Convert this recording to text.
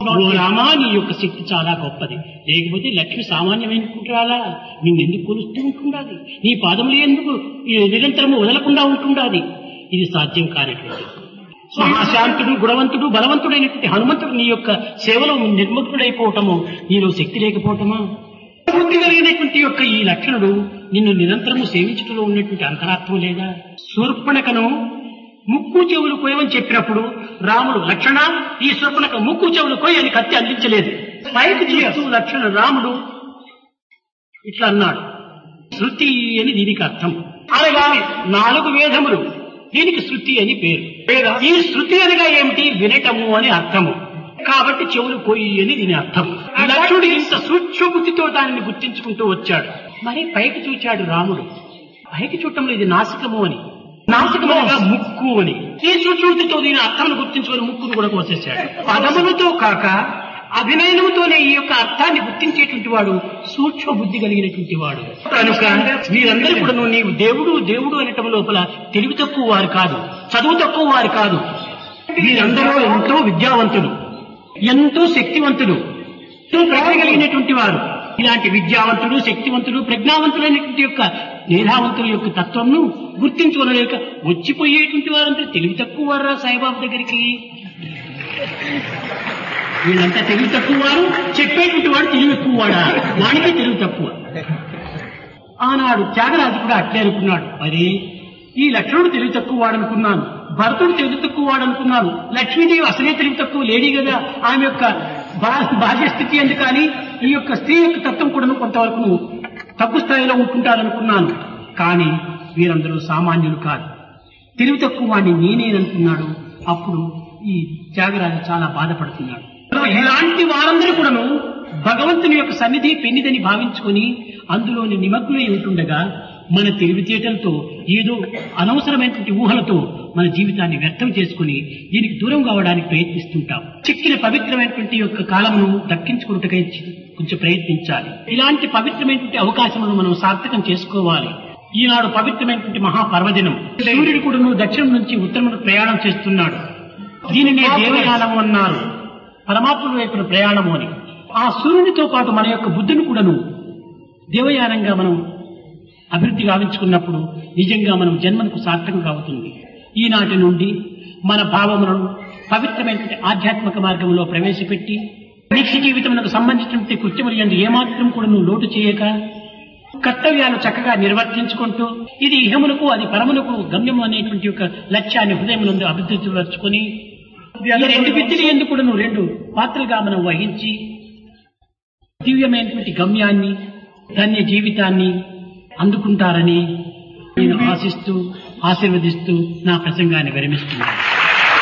ఓ రామా నీ యొక్క శక్తి చాలా గొప్పది లేకపోతే లక్ష్మి సామాన్యమైనకుంటారా నిన్నెందుకు కొలుస్తూ ఉంటుండాది నీ పాదములు ఎందుకు ఈ నిరంతరము వదలకుండా ఉంటుండాది ఇది సాధ్యం కానటువంటి మహాశాంతుడు గుణవంతుడు బలవంతుడైనటువంటి హనుమంతుడు నీ యొక్క సేవలో నిర్ముక్తుడైపోవటము నీలో శక్తి లేకపోవటమా బుద్ధి కలిగినటువంటి యొక్క ఈ లక్షణుడు నిన్ను నిరంతరము సేవించడంలో ఉన్నటువంటి అంతరాత్వం లేదా శూర్పణకను ముక్కు చెవులు కోయమని చెప్పినప్పుడు రాముడు లక్షణ ఈ శూర్పణక ముక్కు చెవులు కోయి అని కత్తి అందించలేదు పైకి చేస్తూ లక్షణ రాముడు ఇట్లా అన్నాడు శృతి అని దీనికి అర్థం అనగా నాలుగు వేదములు దీనికి శృతి అని పేరు ఈ శృతి అనగా ఏమిటి వినటము అని అర్థము కాబట్టి చెవులు కోయి అని దీని అర్థం లక్ష్మణుడు ఇంత సూక్ష్మ బుద్ధితో దానిని గుర్తించుకుంటూ వచ్చాడు మరి పైకి చూచాడు రాముడు పైకి చూడటంలో ఇది నాసికము అని నాసికము అనగా ముక్కు అని ఈ సూక్ష్మబుద్ధితో దీని అర్థాన్ని గుర్తించుకొని ముక్కును కూడా కోసేశాడు పదములతో కాక అభినయనముతోనే ఈ యొక్క అర్థాన్ని గుర్తించేటువంటి వాడు సూక్ష్మ బుద్ధి కలిగినటువంటి వాడు కనుక మీరందరూ కూడా నీవు దేవుడు దేవుడు అనటం లోపల తెలివి తక్కువ వారు కాదు చదువు తక్కువ వారు కాదు మీరందరూ ఎంతో విద్యావంతులు ఎంతో శక్తివంతులు ఎంతో ప్రజ్ఞ కలిగినటువంటి వారు ఇలాంటి విద్యావంతుడు శక్తివంతుడు ప్రజ్ఞావంతులైనటువంటి యొక్క మేధావంతుల యొక్క తత్వంను గుర్తించుకోలేక వచ్చిపోయేటువంటి వారంతా తెలివి తక్కువ వారా సాయిబాబు దగ్గరికి వీళ్ళంతా తెలివి తక్కువ వారు చెప్పేటువంటి వాడు తెలివి ఎక్కువ వాడా వాడికే తెలివి తక్కువ ఆనాడు త్యాగరాజు కూడా అట్లే అనుకున్నాడు మరి ఈ లక్ష్మణుడు తెలివి తక్కువ వాడనుకున్నాను భరతుడు తెలివి తక్కువ వాడనుకున్నాను లక్ష్మీదేవి అసలే తెలివి తక్కువ లేడీ కదా ఆమె యొక్క బా- బాహ్య స్థితి ఎందుకు కానీ ఈ యొక్క స్త్రీ యొక్క తత్వం కూడా కొంతవరకు తక్కువ స్థాయిలో ఉంటుంటారనుకున్నాను కానీ వీరందరూ సామాన్యులు కాదు తెలివి తక్కువ వాడిని నేనేననుకున్నాడు అప్పుడు ఈ త్యాగరాజు చాలా బాధపడుతున్నాడు ఇలాంటి వారందరూ కూడాను భగవంతుని యొక్క సన్నిధి పెన్నిదని భావించుకొని అందులోని నిమగ్నమై ఉంటుండగా మన తెలివితేటలతో ఏదో అనవసరమైనటువంటి ఊహలతో మన జీవితాన్ని వ్యర్థం చేసుకుని దీనికి దూరం కావడానికి ప్రయత్నిస్తుంటాం చిక్కిన పవిత్రమైనటువంటి యొక్క కాలమును దక్కించుకుంటకై కొంచెం ప్రయత్నించాలి ఇలాంటి పవిత్రమైనటువంటి అవకాశములను మనం సార్థకం చేసుకోవాలి ఈనాడు పవిత్రమైనటువంటి మహాపర్వదినం సూర్యుడు కూడా దక్షిణం నుంచి ఉత్తరం ప్రయాణం చేస్తున్నాడు దీనినే దేవయానము అన్నారు పరమాత్మ వైపున ప్రయాణము అని ఆ సూర్యునితో పాటు మన యొక్క బుద్ధిని కూడాను దేవయానంగా మనం అభివృద్ధి గావించుకున్నప్పుడు నిజంగా మనం జన్మకు సార్థకంగా అవుతుంది ఈనాటి నుండి మన భావములను పవిత్రమైనటువంటి ఆధ్యాత్మిక మార్గంలో ప్రవేశపెట్టి నిత్య జీవితమునకు సంబంధించినటువంటి కృత్యములు ఎందు ఏమాత్రం కూడా నువ్వు లోటు చేయక కర్తవ్యాలు చక్కగా నిర్వర్తించుకుంటూ ఇది ఇహమునకు అది పరమునకు గమ్యము అనేటువంటి ఒక లక్ష్యాన్ని హృదయమునందు అభివృద్ధి పరుచుకొని ఈ రెండు విద్యలు ఎందుకు కూడా నువ్వు రెండు పాత్రలుగా మనం వహించి దివ్యమైనటువంటి గమ్యాన్ని ధన్య జీవితాన్ని అందుకుంటారని నేను ఆశిస్తూ ఆశీర్వదిస్తూ నా ప్రసంగాన్ని విరమిస్తున్నాను